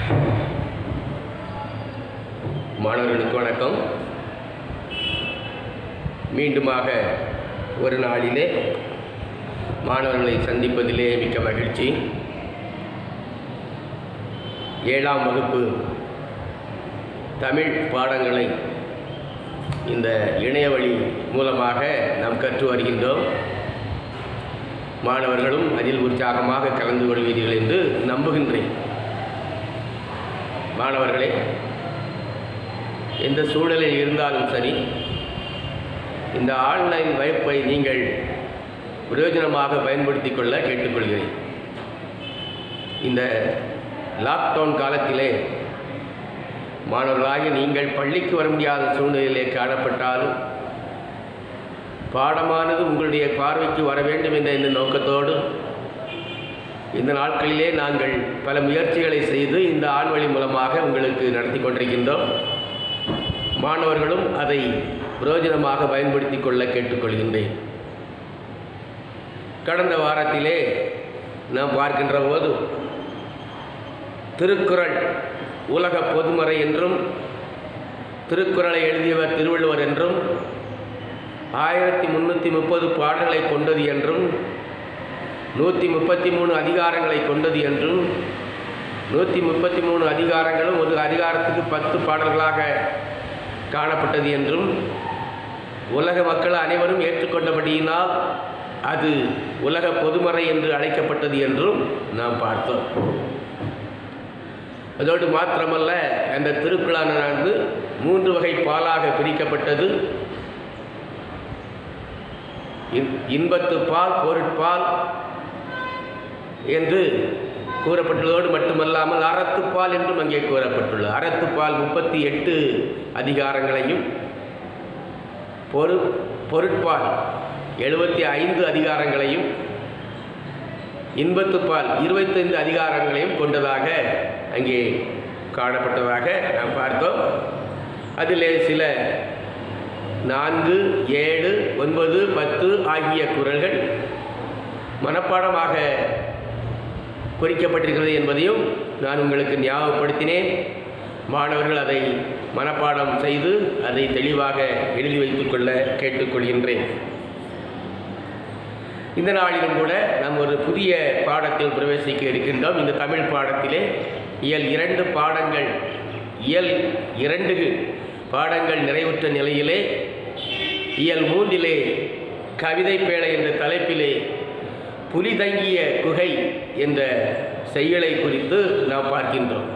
மாணவர்களுக்கு வணக்கம் மீண்டுமாக ஒரு நாளிலே மாணவர்களை சந்திப்பதிலே மிக்க மகிழ்ச்சி ஏழாம் வகுப்பு தமிழ் பாடங்களை இந்த இணையவழி மூலமாக நாம் கற்று வருகின்றோம் மாணவர்களும் அதில் உற்சாகமாக கலந்து கொள்வீர்கள் என்று நம்புகின்றேன் மாணவர்களே எந்த சூழலில் இருந்தாலும் சரி இந்த ஆன்லைன் வகுப்பை நீங்கள் பிரயோஜனமாக பயன்படுத்தி கொள்ள கேட்டுக்கொள்கிறேன் இந்த லாக்டவுன் காலத்திலே மாணவர்களாகி நீங்கள் பள்ளிக்கு வர முடியாத சூழ்நிலையிலே காணப்பட்டாலும் பாடமானது உங்களுடைய பார்வைக்கு வர வேண்டும் என்ற இந்த நோக்கத்தோடு இந்த நாட்களிலே நாங்கள் பல முயற்சிகளை செய்து இந்த ஆண்வழி மூலமாக உங்களுக்கு நடத்தி கொண்டிருக்கின்றோம் மாணவர்களும் அதை பிரயோஜனமாக பயன்படுத்தி கொள்ள கேட்டுக்கொள்கின்றேன் கடந்த வாரத்திலே நாம் பார்க்கின்ற போது திருக்குறள் உலக பொதுமறை என்றும் திருக்குறளை எழுதியவர் திருவள்ளுவர் என்றும் ஆயிரத்தி முந்நூற்றி முப்பது பாடல்களை கொண்டது என்றும் நூற்றி முப்பத்தி மூணு அதிகாரங்களை கொண்டது என்றும் நூற்றி முப்பத்தி மூணு அதிகாரங்களும் ஒரு அதிகாரத்துக்கு பத்து பாடல்களாக காணப்பட்டது என்றும் உலக மக்கள் அனைவரும் ஏற்றுக்கொண்டபடியினால் அது உலக பொதுமறை என்று அழைக்கப்பட்டது என்றும் நாம் பார்த்தோம் அதோடு மாத்திரமல்ல அந்த திருக்குழானது மூன்று வகை பாலாக பிரிக்கப்பட்டது இன்பத்து பால் பொருட்பால் என்று கூறப்பட்டுள்ளதோடு மட்டுமல்லாமல் அறத்துப்பால் என்றும் அங்கே கூறப்பட்டுள்ளது அறத்துப்பால் முப்பத்தி எட்டு அதிகாரங்களையும் பொரு பொருட்பால் எழுபத்தி ஐந்து அதிகாரங்களையும் இன்பத்துப்பால் இருபத்தைந்து அதிகாரங்களையும் கொண்டதாக அங்கே காணப்பட்டதாக நாம் பார்த்தோம் அதிலே சில நான்கு ஏழு ஒன்பது பத்து ஆகிய குரல்கள் மனப்பாடமாக குறிக்கப்பட்டிருக்கிறது என்பதையும் நான் உங்களுக்கு ஞாபகப்படுத்தினேன் மாணவர்கள் அதை மனப்பாடம் செய்து அதை தெளிவாக எழுதி வைத்துக்கொள்ள கேட்டுக்கொள்கின்றேன் இந்த நாளிலும் கூட நாம் ஒரு புதிய பாடத்தில் பிரவேசிக்க இருக்கின்றோம் இந்த தமிழ் பாடத்திலே இயல் இரண்டு பாடங்கள் இயல் இரண்டு பாடங்கள் நிறைவுற்ற நிலையிலே இயல் மூன்றிலே கவிதை பேழை என்ற தலைப்பிலே புலி தங்கிய குகை என்ற செய்யலை குறித்து நாம் பார்க்கின்றோம்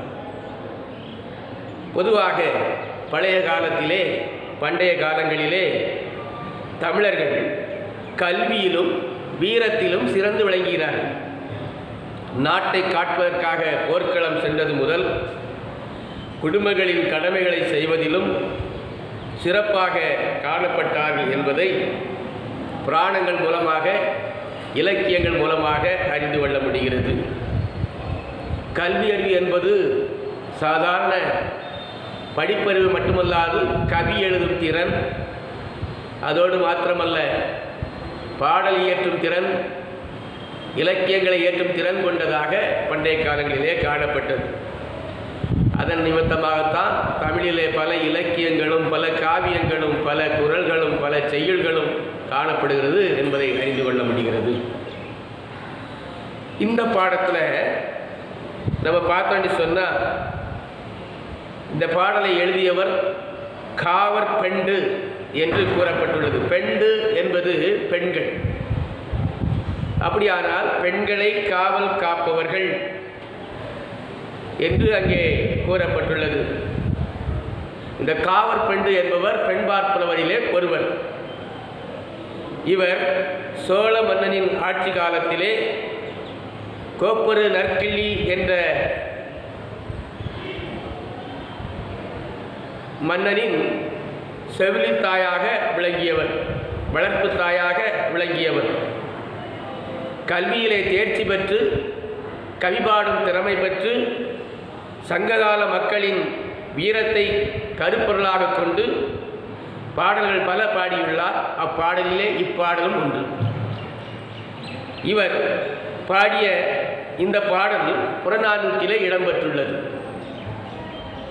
பொதுவாக பழைய காலத்திலே பண்டைய காலங்களிலே தமிழர்கள் கல்வியிலும் வீரத்திலும் சிறந்து விளங்குகிறார்கள் நாட்டை காட்பதற்காக போர்க்களம் சென்றது முதல் குடும்பங்களின் கடமைகளை செய்வதிலும் சிறப்பாக காணப்பட்டார்கள் என்பதை புராணங்கள் மூலமாக இலக்கியங்கள் மூலமாக அறிந்து கொள்ள முடிகிறது கல்வி அறிவு என்பது சாதாரண படிப்பறிவு மட்டுமல்லாது கவி எழுதும் திறன் அதோடு மாத்திரமல்ல பாடல் இயற்றும் திறன் இலக்கியங்களை ஏற்றும் திறன் கொண்டதாக பண்டைய காலங்களிலே காணப்பட்டது அதன் நிமித்தமாகத்தான் தமிழிலே பல இலக்கியங்களும் பல காவியங்களும் பல குரல்களும் பல செய்யுள்களும் காணப்படுகிறது என்பதை அறிந்து கொள்ள முடிகிறது இந்த பாடத்தில் நம்ம பார்த்தோன்னு சொன்னால் இந்த பாடலை எழுதியவர் காவர் பெண்டு என்று கூறப்பட்டுள்ளது பெண்டு என்பது பெண்கள் அப்படியானால் பெண்களை காவல் காப்பவர்கள் என்று அங்கே கூறப்பட்டுள்ளது இந்த காவர் பெண்டு என்பவர் பெண் பார்ப்பவரிலே ஒருவர் இவர் சோழ மன்னனின் ஆட்சி காலத்திலே கோப்பரு நற்கிள்ளி என்ற மன்னனின் செவிலி தாயாக விளங்கியவர் வளர்ப்பு தாயாக விளங்கியவர் கல்வியிலே தேர்ச்சி பெற்று கவிபாடும் திறமை பெற்று சங்ககால மக்களின் வீரத்தை கருப்பொருளாக கொண்டு பாடல்கள் பல பாடியுள்ளார் அப்பாடலிலே இப்பாடலும் ஒன்று இவர் பாடிய இந்த பாடல் புறநானூற்றிலே இடம்பெற்றுள்ளது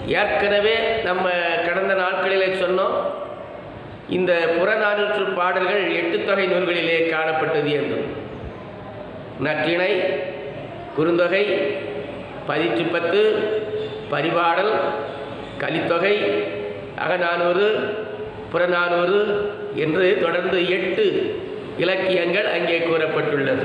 ஏற்கனவே நம்ம கடந்த நாட்களிலே சொன்னோம் இந்த புறநானூற்று பாடல்கள் எட்டு தொகை நூல்களிலே காணப்பட்டது என்று நற்றிணை குறுந்தொகை பதிற்று பத்து பரிபாடல் கலித்தொகை அகநானூறு புறநானூறு என்று தொடர்ந்து எட்டு இலக்கியங்கள் அங்கே கூறப்பட்டுள்ளது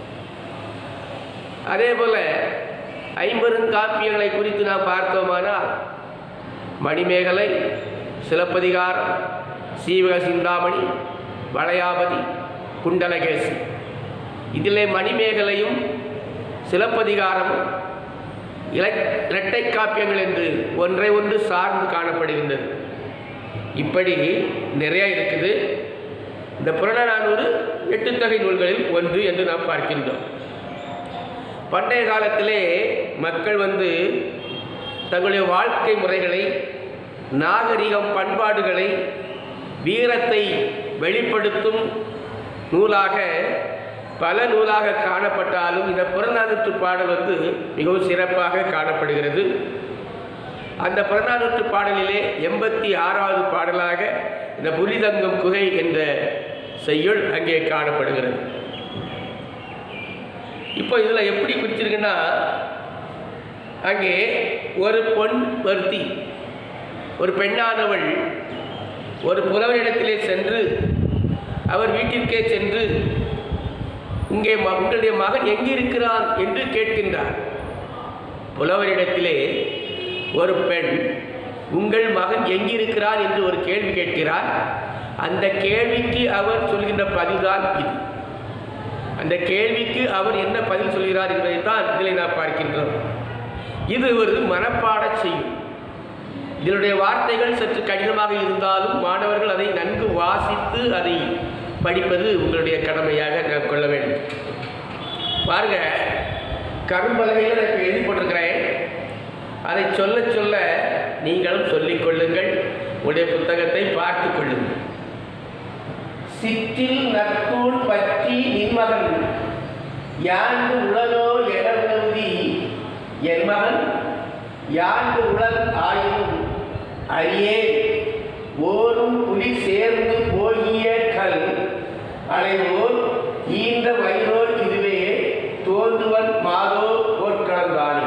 அதே போல ஐம்பெருங்காப்பியங்களை குறித்து நாம் பார்த்தோமானால் மணிமேகலை சிலப்பதிகாரம் சீவக சிந்தாமணி வளையாபதி குண்டலகேசி இதிலே மணிமேகலையும் சிலப்பதிகாரமும் இல இரட்டை காப்பியங்கள் என்று ஒன்றை ஒன்று சார்ந்து காணப்படுகின்றது இப்படி நிறைய இருக்குது இந்த புறநானூறு எட்டு தொகை நூல்களில் ஒன்று என்று நாம் பார்க்கின்றோம் பண்டைய காலத்திலே மக்கள் வந்து தங்களுடைய வாழ்க்கை முறைகளை நாகரிகம் பண்பாடுகளை வீரத்தை வெளிப்படுத்தும் நூலாக பல நூலாக காணப்பட்டாலும் இந்த புறநானூற்று பாடல் வந்து மிகவும் சிறப்பாக காணப்படுகிறது அந்த புறநானூற்று பாடலிலே எண்பத்தி ஆறாவது பாடலாக இந்த புலிதங்கம் குகை என்ற செய்யுள் அங்கே காணப்படுகிறது இப்போ இதில் எப்படி குறிச்சிருக்குன்னா அங்கே ஒரு பொன் வருத்தி ஒரு பெண்ணானவள் ஒரு புலவரிடத்திலே சென்று அவர் வீட்டிற்கே சென்று இங்கே ம- உங்களுடைய மகன் எங்கிருக்கிறான் என்று கேட்கின்றார் புலவரிடத்திலே ஒரு பெண் உங்கள் மகன் எங்கிருக்கிறான் என்று ஒரு கேள்வி கேட்கிறார் அந்த கேள்விக்கு அவர் சொல்கின்ற பதில்தான் இது அந்த கேள்விக்கு அவர் என்ன பதில் சொல்கிறார் என்பதைத்தான் இதில் நாம் பார்க்கின்றோம் இது ஒரு மனப்பாட செய்யும் இதனுடைய வார்த்தைகள் சற்று கடினமாக இருந்தாலும் மாணவர்கள் அதை நன்கு வாசித்து அதை படிப்பது உங்களுடைய கடமையாக நான் கொள்ள வேண்டும் பாருங்க கரும்பலகையில் நான் இப்போ எழுதி போட்டிருக்கிறேன் அதை சொல்ல சொல்ல நீங்களும் சொல்லிக் கொள்ளுங்கள் உங்களுடைய புத்தகத்தை பார்த்து கொள்ளுங்கள் சிற்றில் நற்கூழ் பற்றி நின்மகன் யாண்டு உளதோ என உணவுதி என் மகன் யாண்டு உளல் ஆயினும் அரியே ஓரும் புலி சேர்ந்து போகிய கல் அலைவோர் ஈந்த வயிறோர் இதுவே தோன்றுவன் மாதோ போர்க்களந்தானே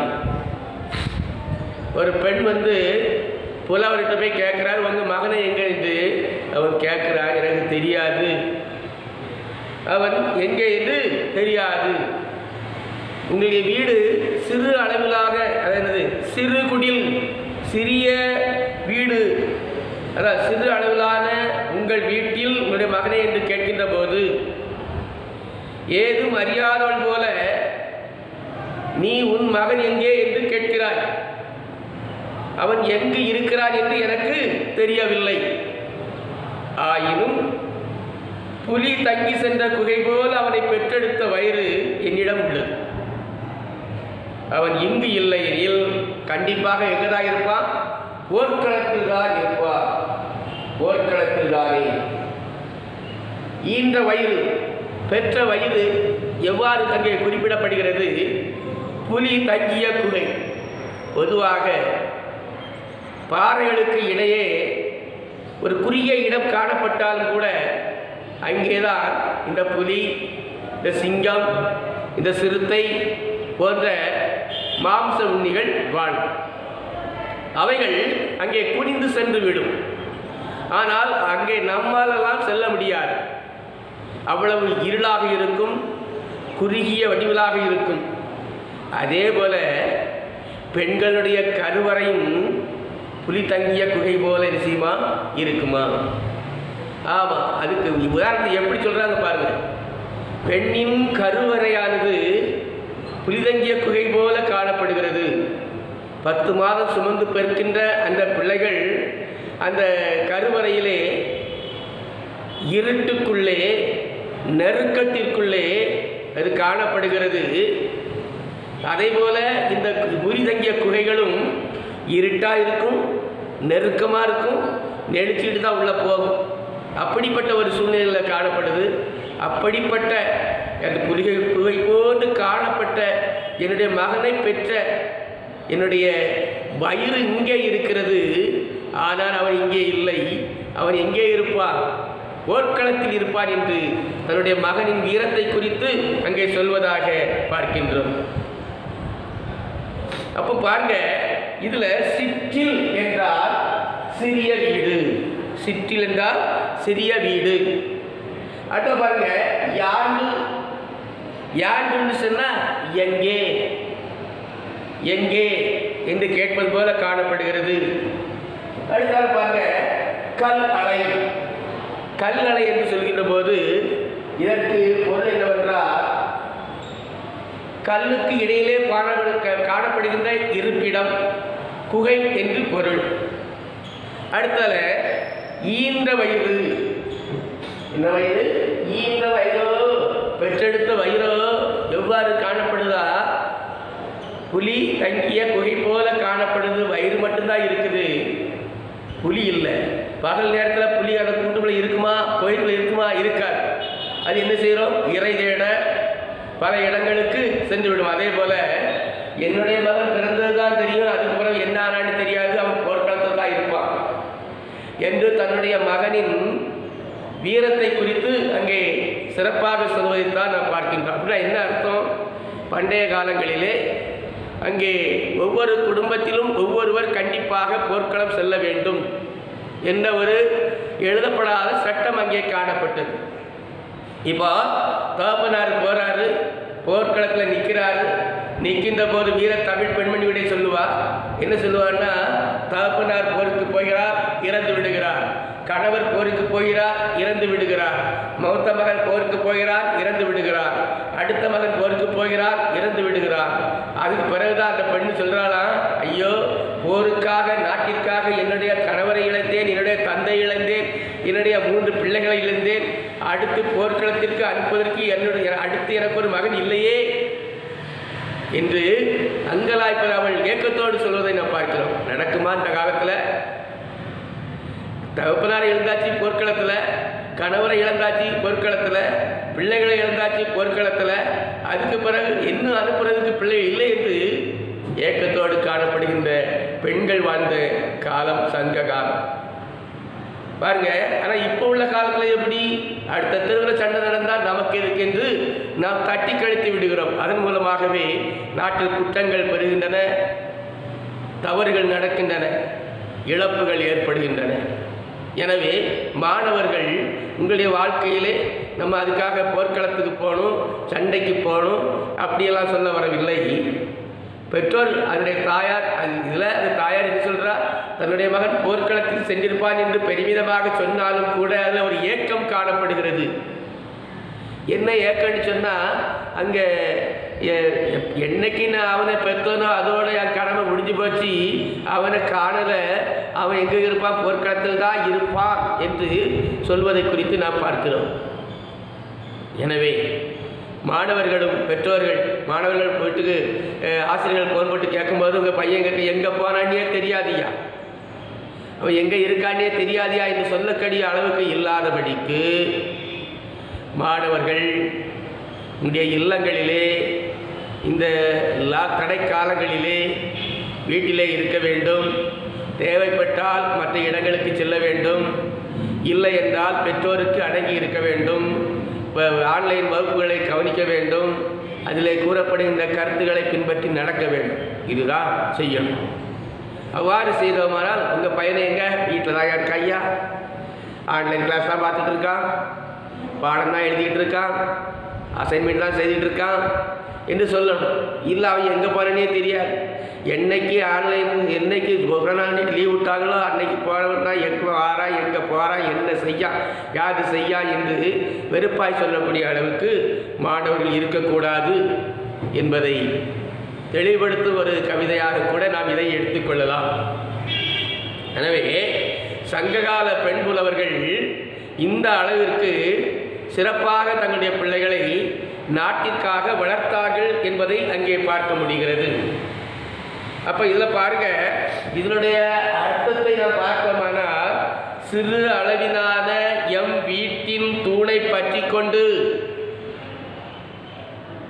ஒரு பெண் வந்து புலவர்கிட்ட போய் கேட்குறாரு உங்கள் மகனை எங்கே என்று அவன் கேட்குறான் எனக்கு தெரியாது அவன் எங்கே என்று தெரியாது உங்களுடைய வீடு சிறு அளவிலாக அது என்னது சிறு குடில் சிறிய வீடு அதான் சிறு அளவிலான உங்கள் வீட்டில் உங்களுடைய மகனை என்று கேட்கின்ற போது ஏதும் அறியாதவள் போல நீ உன் மகன் எங்கே என்று கேட்கிறாய் அவன் எங்கு இருக்கிறான் என்று எனக்கு தெரியவில்லை ஆயினும் புலி தங்கி சென்ற குகை போல் அவனை பெற்றெடுத்த வயிறு என்னிடம் உள்ளது அவன் இங்கு இல்லை எனில் கண்டிப்பாக எங்கதான் இருப்பான் போர்க்களத்தில் தான் இருப்பான் போர்க்களத்தில் தானே ஈன்ற வயிறு பெற்ற வயிறு எவ்வாறு அங்கே குறிப்பிடப்படுகிறது புலி தங்கிய குகை பொதுவாக பாறைகளுக்கு இடையே ஒரு குறுகிய இடம் காணப்பட்டாலும் கூட அங்கேதான் இந்த புலி இந்த சிங்கம் இந்த சிறுத்தை போன்ற மாம்ச உண்ணிகள் வாழும் அவைகள் அங்கே குனிந்து சென்று விடும் ஆனால் அங்கே நம்மாலெல்லாம் செல்ல முடியாது அவ்வளவு இருளாக இருக்கும் குறுகிய வடிவிலாக இருக்கும் அதே போல பெண்களுடைய கருவறையும் புலி தங்கிய குகை போல நிச்சயமா இருக்குமா ஆமாம் அதுக்கு உதாரணத்தை எப்படி சொல்கிறாங்க பாருங்க பெண்ணின் கருவறையானது புலிதங்கிய குகை போல காணப்படுகிறது பத்து மாதம் சுமந்து பெருக்கின்ற அந்த பிள்ளைகள் அந்த கருவறையிலே இருட்டுக்குள்ளே நெருக்கத்திற்குள்ளே அது காணப்படுகிறது அதே போல இந்த உரிதங்கிய குகைகளும் இருட்டாக இருக்கும் நெருக்கமாக இருக்கும் நெளிச்சிட்டு தான் உள்ளே போகும் அப்படிப்பட்ட ஒரு சூழ்நிலையில் காணப்படுது அப்படிப்பட்ட அந்த புலிகை குகை போன்று காணப்பட்ட என்னுடைய மகனை பெற்ற என்னுடைய வயிறு இங்கே இருக்கிறது ஆனால் அவன் இங்கே இல்லை அவன் எங்கே இருப்பான் போர்க்களத்தில் இருப்பான் என்று தன்னுடைய மகனின் வீரத்தை குறித்து அங்கே சொல்வதாக பார்க்கின்றோம் அப்போ பாருங்க இதுல சிற்றில் என்றால் சிறிய வீடு சிற்றில் என்றால் சிறிய வீடு அடுத்த பாருங்க யாண்டு யாண்டுன்னு சொன்னா எங்கே எங்கே என்று கேட்பது போல காணப்படுகிறது அடுத்தால் பாருங்க கல் அலை கல் அலை என்று சொல்கின்ற போது இதற்கு பொருள் என்னவென்றால் கல்லுக்கு இடையிலே காணப்படு- க- காணப்படுகின்ற இருப்பிடம் குகை என்று பொருள் அடுத்தால ஈன்ற வயிறு என்ன வயிறு ஈன்ற வயிறோ பெற்றெடுத்த வயிறோ எவ்வாறு காணப்படுதா புலி தங்கிய குகை போல காணப்படுது வயிறு மட்டும்தான் இருக்குது புலி இல்லை பகல் நேரத்தில் புலி அந்த கூண்டுக்குள்ள இருக்குமா கோயிலுக்குள்ள இருக்குமா இருக்காது அது என்ன செய்கிறோம் இறை தேட பல இடங்களுக்கு சென்று விடும் அதே போல என்னுடைய மகன் பிறந்தது தான் தெரியும் அதுக்கு பிறகு என்ன ஆனான்னு தெரியாது அவன் போர்க்களத்தில் தான் இருப்பான் என்று தன்னுடைய மகனின் வீரத்தை குறித்து அங்கே சிறப்பாக சொல்வதைத்தான் நாம் பார்க்கின்றோம் அப்படின்னா என்ன அர்த்தம் பண்டைய காலங்களிலே அங்கே ஒவ்வொரு குடும்பத்திலும் ஒவ்வொருவர் கண்டிப்பாக போர்க்களம் செல்ல வேண்டும் என்ற ஒரு எழுதப்படாத சட்டம் அங்கே காணப்பட்டது இப்போ தகப்பனார் போறாரு போர்க்களத்தில் நிற்கிறாரு நிற்கின்ற போது வீர தமிழ் பெண்மணி விடை சொல்லுவா என்ன சொல்லுவான்னா தகப்பனார் போருக்கு போகிறார் இறந்து விடுகிறார் கணவர் போருக்கு போகிறார் இறந்து விடுகிறார் மௌத்த மகன் போருக்கு போகிறார் இறந்து விடுகிறார் அடுத்த மகன் போருக்கு போகிறார் இறந்து விடுகிறார் அதுக்கு பிறகுதான் அந்த பெண்ணு சொல்றாளாம் ஐயோ போருக்காக நாட்டிற்காக என்னுடைய கணவரை இழந்தேன் என்னுடைய தந்தை இழந்தேன் என்னுடைய மூன்று பிள்ளைகளை இழந்தேன் அடுத்து போர்க்களத்திற்கு அனுப்புவதற்கு என்னுடைய அடுத்து எனக்கு ஒரு மகன் இல்லையே என்று அங்கலாய்ப்பர் அவள் ஏக்கத்தோடு சொல்வதை நாம் பார்க்கிறோம் நடக்குமா இந்த காலத்தில் தகப்பனாரை இழந்தாச்சு போர்க்களத்தில் கணவரை இழந்தாச்சு போர்க்களத்தில் பிள்ளைகளை இழந்தாச்சு போர்க்களத்தில் அதுக்கு பிறகு இன்னும் அனுப்புறதுக்கு பிள்ளை இல்லை என்று ஏக்கத்தோடு காணப்படுகின்ற பெண்கள் வாழ்ந்த காலம் சங்க காலம் பாருங்க ஆனால் இப்போ உள்ள காலத்தில் எப்படி அடுத்த தெருவில் சண்டை நடந்தால் நமக்கு எதுக்கு என்று நாம் தட்டி கழித்து விடுகிறோம் அதன் மூலமாகவே நாட்டில் குற்றங்கள் பெறுகின்றன தவறுகள் நடக்கின்றன இழப்புகள் ஏற்படுகின்றன எனவே மாணவர்கள் உங்களுடைய வாழ்க்கையிலே நம்ம அதுக்காக போர்க்களத்துக்கு போகணும் சண்டைக்கு போகணும் அப்படியெல்லாம் சொல்ல வரவில்லை பெற்றோர் அதனுடைய தாயார் அது இதில் அந்த தாயார் என்ன சொல்றா தன்னுடைய மகன் போர்க்களத்தில் சென்றிருப்பான் என்று பெருமிதமாக சொன்னாலும் கூட அதில் ஒரு ஏக்கம் காணப்படுகிறது என்ன ஏக்கம்னு சொன்னால் அங்கே என்னைக்கு நான் அவனை பெற்றனோ அதோட என் கடமை முடிஞ்சு போச்சு அவனை காணலை அவன் எங்கே இருப்பான் போர்க்களத்தில் தான் இருப்பான் என்று சொல்வதை குறித்து நாம் பார்க்கிறோம் எனவே மாணவர்களும் பெற்றோர்கள் மாணவர்கள் வீட்டுக்கு அஹ், ஆசிரியர்கள் ஃபோன் போட்டு கேட்கும்போது உங்கள் பையன் கேட்க எங்கே போனான்னே தெரியாதியா அவன் எங்கே இருக்கானே தெரியாதியா என்று சொல்லக்கூடிய அளவுக்கு இல்லாதபடிக்கு மாணவர்கள் உடைய இல்லங்களிலே இந்த லா தடை காலங்களிலே வீட்டிலே இருக்க வேண்டும் தேவைப்பட்டால் மற்ற இடங்களுக்கு செல்ல வேண்டும் இல்லை என்றால் பெற்றோருக்கு அடங்கி இருக்க வேண்டும் வ- ஆன்லைன் வகுப்புகளை கவனிக்க வேண்டும் அதில் கூறப்படுகின்ற கருத்துக்களை பின்பற்றி நடக்க வேண்டும் இதுதான் செய்யணும் அவ்வாறு செய்தோமானால் உங்கள் பையனை எங்கே வீட்டில் தான் இருக்க ஐயா ஆன்லைன் கிளாஸ் தான் பார்த்துட்டு இருக்கான் பாடம் தான் எழுதிக்கிட்டு இருக்கான் அசைன்மெண்ட் தான் செய்துட்டு இருக்கான் என்று சொல்லணும் இல்லை அவன் எங்கே போகிறனே தெரியாது என்னைக்கு ஆன்லைன் என்னைக்கு கொரோனா லீவ் விட்டாங்களோ அன்னைக்கு போகிறவன் தான் எங்கே வாரா எங்கே போகிறான் என்ன செய்யா யாது செய்யா என்று வெறுப்பாய் சொல்லக்கூடிய அளவுக்கு மாணவர்கள் இருக்கக்கூடாது என்பதை தெளிவுபடுத்தும் ஒரு கவிதையாக கூட நாம் இதை எடுத்துக்கொள்ளலாம் எனவே சங்ககால பெண் புலவர்கள் இந்த அளவிற்கு சிறப்பாக தங்களுடைய பிள்ளைகளை நாட்டிற்காக வளர்த்தார்கள் என்பதை அங்கே பார்க்க முடிகிறது அப்போ இதில் பாருங்க இதனுடைய அர்த்தத்தை நாம் பார்க்கமானால் சிறு அளவிலான எம் வீட்டின் தூணை பற்றி கொண்டு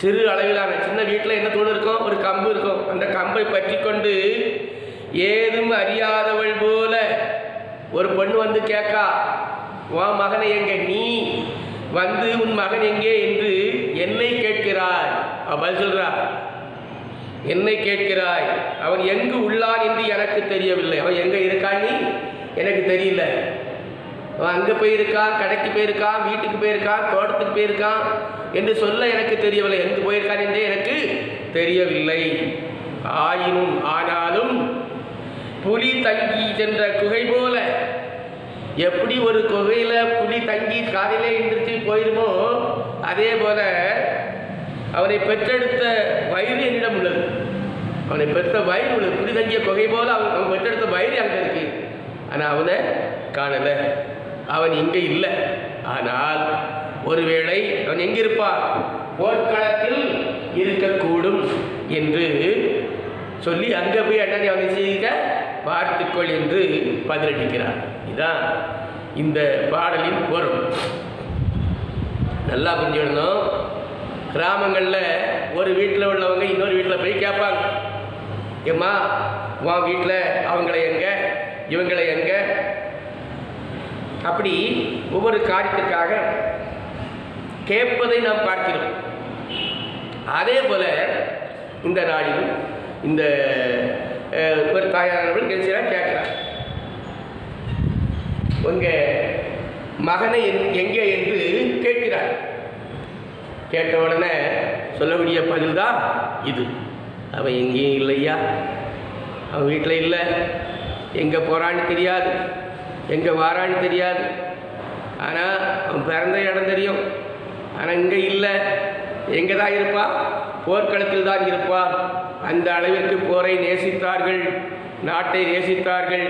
சிறு அளவிலான சின்ன வீட்டில் என்ன தூண் இருக்கும் ஒரு கம்பு இருக்கும் அந்த கம்பை பற்றி கொண்டு ஏதும் அறியாதவள் போல ஒரு பொண்ணு வந்து கேட்கா உன் மகனை எங்க நீ வந்து உன் மகன் எங்கே என்று என்னை கேட்கிறாய் அவ பதில் சொல்றா என்னை கேட்கிறாய் அவன் எங்கு உள்ளான் என்று எனக்கு தெரியவில்லை அவன் எங்க இருக்கான் நீ எனக்கு தெரியல அவன் அங்கே போயிருக்கான் கடைக்கு போயிருக்கான் வீட்டுக்கு போயிருக்கான் தோட்டத்துக்கு போயிருக்கான் என்று சொல்ல எனக்கு தெரியவில்லை எங்கு போயிருக்கான் என்றே எனக்கு தெரியவில்லை ஆயினும் ஆனாலும் புலி தங்கி சென்ற குகை போல எப்படி ஒரு குகையில் புலி தங்கி காலையிலே எந்திரிச்சு போயிருமோ அதே போல அவனை பெற்றெடுத்த வயிறு என்னிடம் உள்ளது அவனை பெற்ற வயிறு உள்ளது புலி தங்கிய குகை போல அவன் அவன் பெற்றெடுத்த வயிறு அங்கே இருக்கு ஆனால் அவனை காணலை அவன் இங்கே இல்லை ஆனால் ஒருவேளை அவன் எங்கே இருப்பான் போர்க்களத்தில் இருக்கக்கூடும் என்று சொல்லி அங்கே போய் அண்ணனை அவனை செய்த பார்த்துக்கொள் என்று பதிலளிக்கிறார் இதான் இந்த பாடலின் பொருள் நல்லா புரிஞ்சுக்கணும் கிராமங்களில் ஒரு வீட்டில் உள்ளவங்க இன்னொரு வீட்டில் போய் கேட்பாங்க ஏம்மா உன் வீட்டில் அவங்கள எங்க இவங்களை எங்க அப்படி ஒவ்வொரு காரியத்திற்காக கேட்பதை நாம் பார்க்கிறோம் அதே போல இந்த நாளிலும் இந்த அஹ், ஒரு தாயானவர்கள் கெஞ்சியாக கேட்கிறார் உங்க மகனை என்- எங்கே என்று கேட்கிறார் கேட்ட உடனே சொல்லக்கூடிய பதில் தான் இது அவன் எங்கேயும் இல்லையா அவன் வீட்டில் இல்லை எங்கே போகிறான்னு தெரியாது எங்கே வாரான்னு தெரியாது ஆனால் அவன் பிறந்த இடம் தெரியும் ஆனால் இங்கே இல்லை எங்கே தான் இருப்பான் போர்க்களத்தில் தான் இருப்பான் அந்த அளவிற்கு போரை நேசித்தார்கள் நாட்டை நேசித்தார்கள்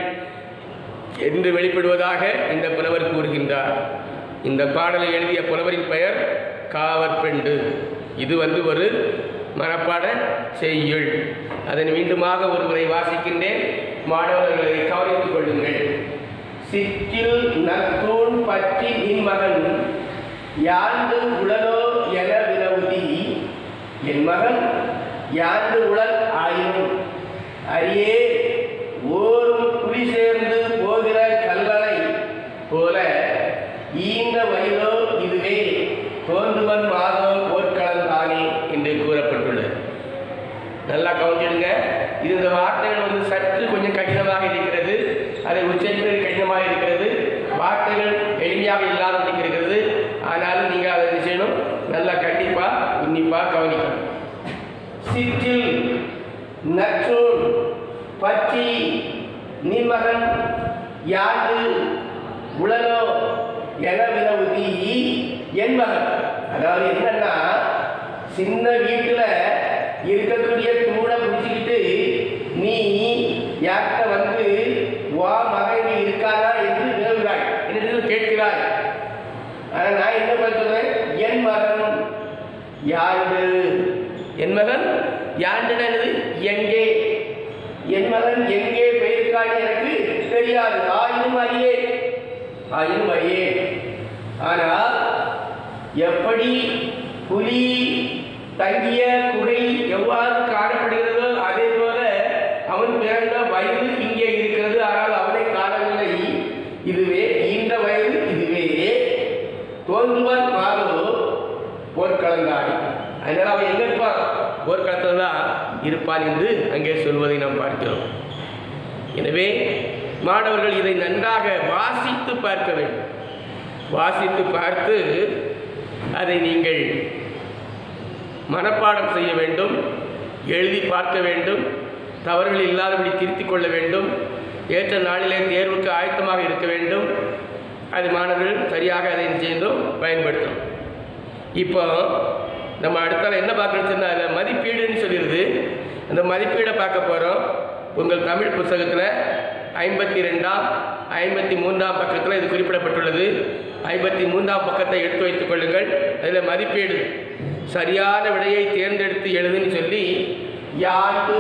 என்று வெளிப்படுவதாக இந்த புலவர் கூறுகின்றார் இந்த பாடலை எழுதிய புலவரின் பெயர் காவற்பெண்டு இது வந்து ஒரு மனப்பாட செய்யுள் அதனை மீண்டுமாக ஒருமுறை வாசிக்கின்றேன் மாணவர்களை கவனித்துக் கொள்ளுங்கள் சிற்றில் நத்தூண் பற்றி இன்மகன் யாண்டு உடலோ என வினவுதி என் மகன் யாண்டு உடல் ஆயினும் அரியே ஓரும் புலி சேர்ந்து போகிற கல்லறை போல ஈந்த வயதோ இதுவே தோன்றுவன் மாதோ போர்க்களந்தானே என்று கூறப்பட்டுள்ளது நல்லா கவனிச்சிடுங்க இது இந்த வார்த்தைகள் வந்து சற்று கொஞ்சம் கடினமாக இருக்கிறது அதை உச்சரிப்பது கடினமாக இருக்கிறது வார்த்தைகள் எளிமையாக இல்லாத இருக்கிறது ஆனாலும் நீங்கள் அதை என்ன செய்யணும் நல்லா கண்டிப்பாக உன்னிப்பாக கவனிக்கணும் சிற்றில் நற்றூல் பற்றி நிமகன் யாண்டு உலகோ என வினவுதி என் மகன் அதாவது என்னன்னா சின்ன வீட்டில் இருக்கக்கூடிய தூணை பிடிச்சிக்கிட்டு நீ யார்கிட்ட வந்து வா மகன் நீ இருக்காரா என்று வினவுகிறாய் என்று கேட்கிறாய் ஆனால் நான் என்ன பண்ண சொல்றேன் என் மகன் யாண்டு என் மகன் யாண்டுனா என்னது எங்கே என் மகன் எங்கே போயிருக்கான்னு எனக்கு தெரியாது ஆயினும் அறியே ஆயினும் அறியே ஆனால் எப்படி புலி தங்கிய குகை எவ்வாறு காணப்படுகிறதோ அதே போல அவன் பிறந்த வயது இங்கே இருக்கிறது ஆனால் அவனை காணவில்லை இதுவே இந்த வயது இதுவே தோன்றுவன் மாதோ போர்க்களந்தாடி அதனால் அவன் எங்கே இருப்பான் போர்க்களத்தில் தான் இருப்பான் என்று அங்கே சொல்வதை நாம் பார்க்கிறோம் எனவே மாணவர்கள் இதை நன்றாக வாசித்து பார்க்க வேண்டும் வாசித்து பார்த்து அதை நீங்கள் மனப்பாடம் செய்ய வேண்டும் எழுதி பார்க்க வேண்டும் தவறுகள் இல்லாதபடி திருத்திக் கொள்ள வேண்டும் ஏற்ற நாளிலே தேர்வுக்கு ஆயத்தமாக இருக்க வேண்டும் அது மாணவர்கள் சரியாக அதை செய்தும் பயன்படுத்தணும் இப்போ நம்ம அடுத்தால என்ன பார்க்கணும்னு சொன்னால் அதில் மதிப்பீடுன்னு சொல்லிடுது அந்த மதிப்பீடை பார்க்க போகிறோம் உங்கள் தமிழ் புத்தகத்தில் ஐம்பத்தி ரெண்டாம் ஐம்பத்தி மூன்றாம் பக்கத்தில் இது குறிப்பிடப்பட்டுள்ளது ஐம்பத்தி மூன்றாம் பக்கத்தை எடுத்து வைத்துக் கொள்ளுங்கள் அதில் மதிப்பீடு சரியான விடையை தேர்ந்தெடுத்து எழுதுன்னு சொல்லி யாண்டு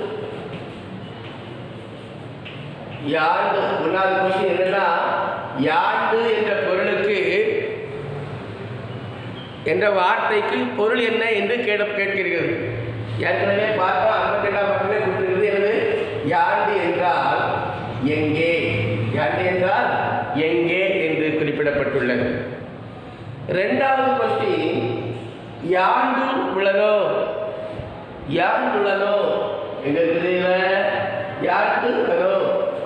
யாண்டு ஒன்றாவது கொஸ்டின் என்னன்னா யாண்டு என்ற பொருளுக்கு என்ற வார்த்தைக்கு பொருள் என்ன என்று கேட கேட்கிறது ஏற்கனவே பார்த்தா ஐம்பத்தி ரெண்டாம் பக்கமே கொடுத்திருக்கிறது எனது யாண்டு என்றால் எங்கே யாண்டு என்றால் எங்கே என்று குறிப்பிடப்பட்டுள்ளது ரெண்டாவது கொஸ்டின் யாண்டு உளனோ யாண்டு உளனோ எங்க இருக்குதுல யாண்டு உளனோ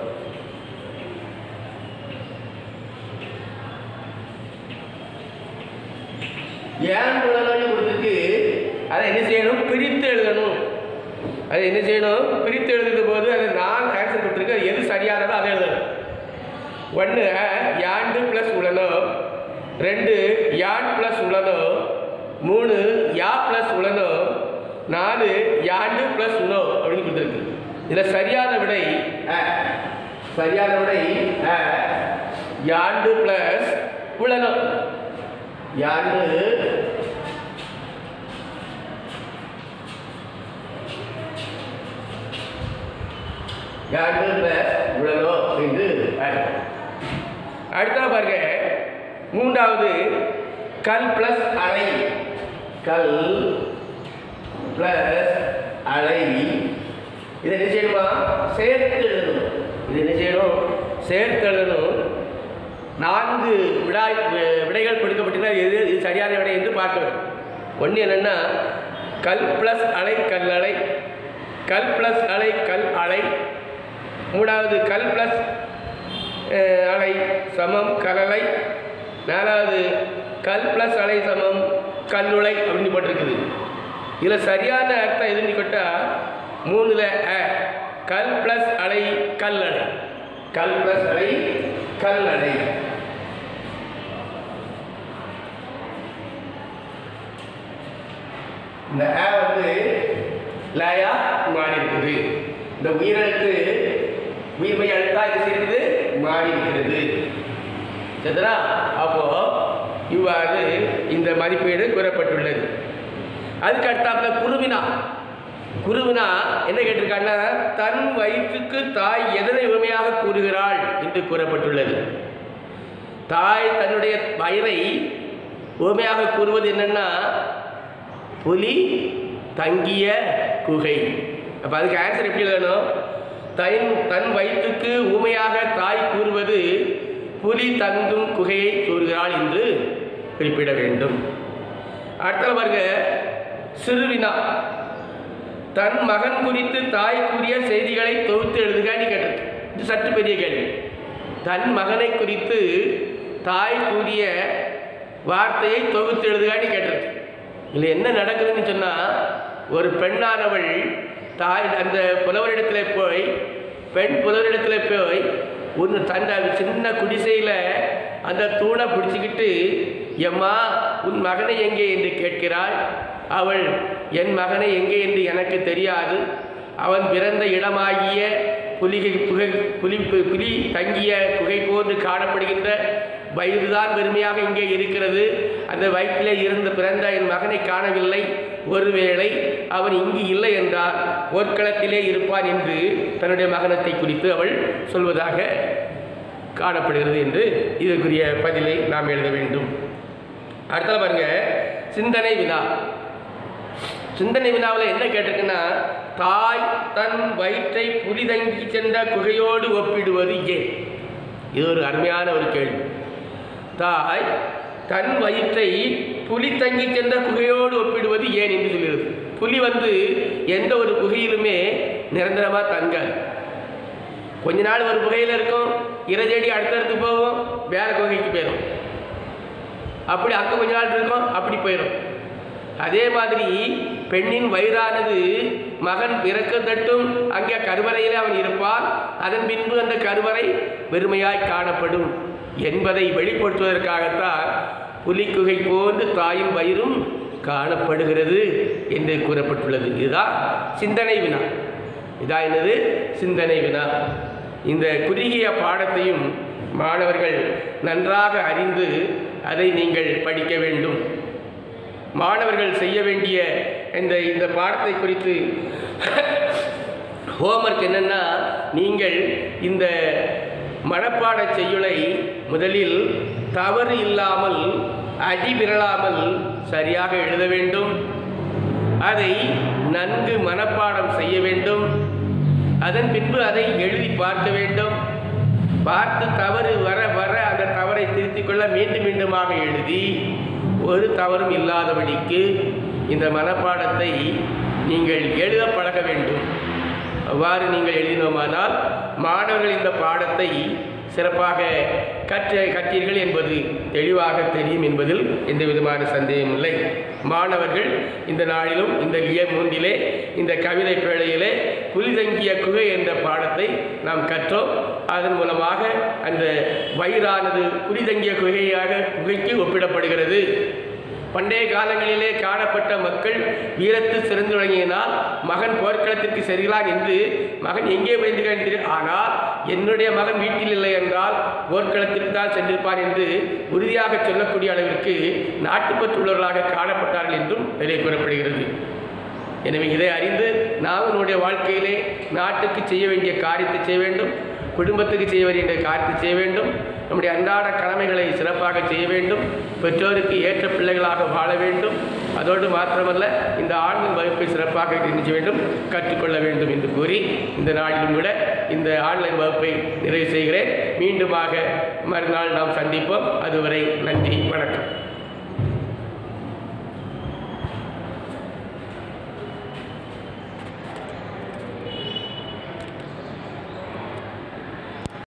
ஏன் உலகம்னு கொடுத்துருக்கு அதை என்ன செய்யணும் பிரித்து எழுதணும் அதை என்ன செய்யணும் பிரித்து எழுதுகிற போது அது நான் ஆன்சர் கொடுத்துருக்கு அது எது சரியானதோ அதை எழுதணும் ஒன்று யாண்டு ப்ளஸ் உளனோ ரெண்டு யான் ப்ளஸ் உளனோ மூணு யா ப்ளஸ் உளனோ நாலு யாண்டு ப்ளஸ் உணோ அப்படின்னு கொடுத்துருக்கு இதில் சரியான விடை அ. சரியான விடை அ. யாண்டு ப்ளஸ் உளனோ யாண்டு யாண்டு பிளஸ் உளனோ என்று அர்த்தம் அடுத்த பாருங்க மூன்றாவது கல் பிளஸ் அலை கல் பிளஸ் அலை இதை என்ன செய்யணுமா சேர்த்து எழுதணும் இது என்ன செய்யணும் சேர்த்து எழுதணும் நான்கு விடாய் வி- விடைகள் கொடுக்கப்பட்டிருந்தா எது இது சரியான விடை என்று பார்க்க வேண்டும் ஒன்று என்னென்னா கல் ப்ளஸ் அலை கல் அலை கல் ப்ளஸ் அலை கல் அலை மூணாவது கல் ப்ளஸ் அலை சமம் கலலை நாலாவது கல் ப்ளஸ் அலை சமம் கல்லுலை அப்படின்னு போட்டிருக்குது இதில் சரியான அர்த்தம் எதுன்னு கேட்டால் மூணுல அ கல் ப்ளஸ் அலை கல்லடை கல் ப்ளஸ் அலை கல்லடை இந்த அ வந்து லயா மாறி இருக்குது இந்த உயிரெழுத்து உயிர்மை எழுத்தா இது செய்கிறது மாறி இருக்கிறது சரிதா அப்போ இவ்வாறு இந்த மதிப்பீடு கூறப்பட்டுள்ளது அதுக்கு அடுத்தாப்புல குருவினா குருவினா என்ன கேட்டிருக்காங்கன்னா தன் வயிற்றுக்கு தாய் எதனை உண்மையாக கூறுகிறாள் என்று கூறப்பட்டுள்ளது தாய் தன்னுடைய வயிறை உண்மையாக கூறுவது என்னன்னா புலி தங்கிய குகை அப்போ அதுக்கு ஆன்சர் எப்படி எழுதணும் தன் தன் வயிற்றுக்கு ஊமையாக தாய் கூறுவது புலி தங்கும் குகையை கூறுகிறாள் என்று குறிப்பிட வேண்டும் அடுத்த பாருங்க சிறுவினா தன் மகன் குறித்து தாய் கூறிய செய்திகளை தொகுத்து எழுதுகான்னு கேட்டிருக்கு இது சற்று பெரிய கேள்வி தன் மகனை குறித்து தாய் கூறிய வார்த்தையை தொகுத்து எழுதுகான்னு கேட்டிருக்கு இதில் என்ன நடக்குதுன்னு சொன்னால் ஒரு பெண்ணானவள் தாய் அந்த புலவரிடத்தில் போய் பெண் புலவரிடத்தில் போய் ஒன்று தன் சின்ன குடிசையில் அந்த தூணை பிடிச்சிக்கிட்டு எம்மா உன் மகனை எங்கே என்று கேட்கிறாள் அவள் என் மகனை எங்கே என்று எனக்கு தெரியாது அவன் பிறந்த இடமாகிய புலிகை புகை புலி புலி தங்கிய குகை போன்று காணப்படுகின்ற வயிறுதான் வெறுமையாக இங்கே இருக்கிறது அந்த வயிற்றிலே இருந்து பிறந்த என் மகனை காணவில்லை ஒருவேளை அவன் இங்கு இல்லை என்றால் போர்க்களத்திலே இருப்பான் என்று தன்னுடைய மகனத்தை குறித்து அவள் சொல்வதாக காணப்படுகிறது என்று இதற்குரிய பதிலை நாம் எழுத வேண்டும் அடுத்தது பாருங்க சிந்தனை வினா சிந்தனை வினாவில் என்ன கேட்டிருக்குன்னா தாய் தன் வயிற்றை புலிதங்கி சென்ற குகையோடு ஒப்பிடுவது ஏன் இது ஒரு அருமையான ஒரு கேள்வி தாய் தன் வயிற்றை புலி தங்கி சென்ற குகையோடு ஒப்பிடுவது ஏன் என்று சொல்கிறது புலி வந்து எந்த ஒரு குகையிலுமே நிரந்தரமாக தங்காது கொஞ்ச நாள் ஒரு குகையில் இருக்கும் இரஜடி அடுத்தடுத்து போகும் வேற குகைக்கு போயிடும் அப்படி அங்கே கொஞ்ச நாள் இருக்கும் அப்படி போயிடும் அதே மாதிரி பெண்ணின் வயிறானது மகன் பிறக்க தட்டும் அங்கே கருவறையில் அவன் இருப்பான் அதன் பின்பு அந்த கருவறை வெறுமையாய் காணப்படும் என்பதை வெளிப்படுத்துவதற்காகத்தான் புலிக்குகை போன்று தாயும் வயிறும் காணப்படுகிறது என்று கூறப்பட்டுள்ளது இதுதான் சிந்தனை வினா இதான் என்னது சிந்தனை வினா இந்த குறுகிய பாடத்தையும் மாணவர்கள் நன்றாக அறிந்து அதை நீங்கள் படிக்க வேண்டும் மாணவர்கள் செய்ய வேண்டிய இந்த இந்த பாடத்தை குறித்து ஹோம்ஒர்க் என்னென்னா நீங்கள் இந்த மனப்பாட செய்யுளை முதலில் தவறு இல்லாமல் அடி விரலாமல் சரியாக எழுத வேண்டும் அதை நன்கு மனப்பாடம் செய்ய வேண்டும் அதன் பின்பு அதை எழுதி பார்க்க வேண்டும் பார்த்து தவறு வர வர அந்த தவறை திருத்திக் கொள்ள மீண்டும் மீண்டுமாக எழுதி ஒரு தவறும் இல்லாதபடிக்கு இந்த மனப்பாடத்தை நீங்கள் எழுத பழக வேண்டும் அவ்வாறு நீங்கள் எழுதினோமானால் மாணவர்கள் இந்த பாடத்தை சிறப்பாக கற்ற கற்றீர்கள் என்பது தெளிவாக தெரியும் என்பதில் எந்த விதமான சந்தேகம் இல்லை மாணவர்கள் இந்த நாளிலும் இந்த இய மூன்றிலே இந்த கவிதை பேழையிலே புலிதங்கிய குகை என்ற பாடத்தை நாம் கற்றோம் அதன் மூலமாக அந்த வயிறானது புலிதங்கிய குகையாக குகைக்கு ஒப்பிடப்படுகிறது பண்டைய காலங்களிலே காணப்பட்ட மக்கள் வீரத்து சிறந்து விளங்கியனால் மகன் போர்க்களத்திற்கு செல்கிறான் என்று மகன் எங்கே பயந்துகிறான் தெரியும் ஆனால் என்னுடைய மகன் வீட்டில் இல்லை என்றால் போர்க்களத்திற்கு தான் சென்றிருப்பான் என்று உறுதியாக சொல்லக்கூடிய அளவிற்கு நாட்டுப்பற்றுள்ளவர்களாக காணப்பட்டார்கள் என்றும் இதிலே கூறப்படுகிறது எனவே இதை அறிந்து நாம் நம்முடைய வாழ்க்கையிலே நாட்டுக்கு செய்ய வேண்டிய காரியத்தை செய்ய வேண்டும் குடும்பத்துக்கு செய்ய வேண்டிய காரியத்தை செய்ய வேண்டும் நம்முடைய அன்றாட கடமைகளை சிறப்பாக செய்ய வேண்டும் பெற்றோருக்கு ஏற்ற பிள்ளைகளாக வாழ வேண்டும் அதோடு மாத்திரமல்ல இந்த ஆன்மீக வகுப்பை சிறப்பாக நினைச்ச வேண்டும் கற்றுக்கொள்ள வேண்டும் என்று கூறி இந்த நாளிலும் விட இந்த ஆன்லைன் வகுப்பை நிறைவு செய்கிறேன் மீண்டுமாக மறுநாள் நாம் சந்திப்போம் அதுவரை நன்றி வணக்கம்